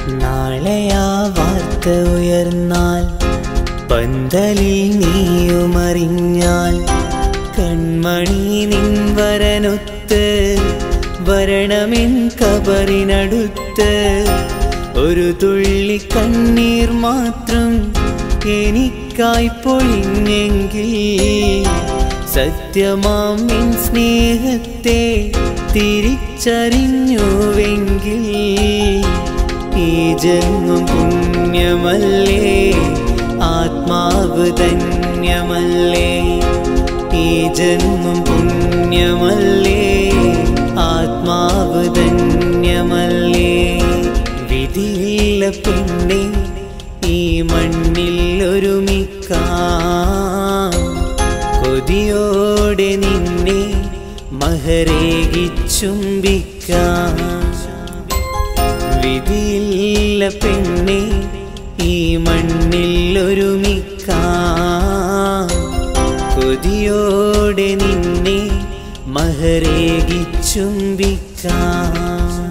നാളെയാ വാർത്ത ഉയർന്നാൽ പന്തലിൽ നീയുമറിഞ്ഞാൽ കൺമണി നിൻ വരനൊത്ത് വരണമെൻ കബറിനടുത്ത് ഒരു തുള്ളി കണ്ണീർ മാത്രം എനിക്കായി പൊഴിഞ്ഞെങ്കിൽ സത്യമാം നിൻ സ്നേഹത്തെ തിരിച്ചറിഞ്ഞുവെങ്കിൽ ഈ ജന്മം പുണ്യമല്ലേ ആത്മാവ് ധന്യമല്ലേ ഈ ജന്മം പുണ്യമല്ലേ ആത്മാവ് ധന്യമല്ലേ വിധിയില്ല പെണ്ണെ ഈ മണ്ണിൽ ഒരുമിക്കാം കൊതിയോടെ നിന്നെ മഹരേകി ചുംബിക്കാം വിധിയില്ല പെണ്ണെ ഈ മണ്ണിൽ ഒരുമിക്കാം കൊതിയോടെ നിന്നെ മഹരേകി ചുംബിക്കാം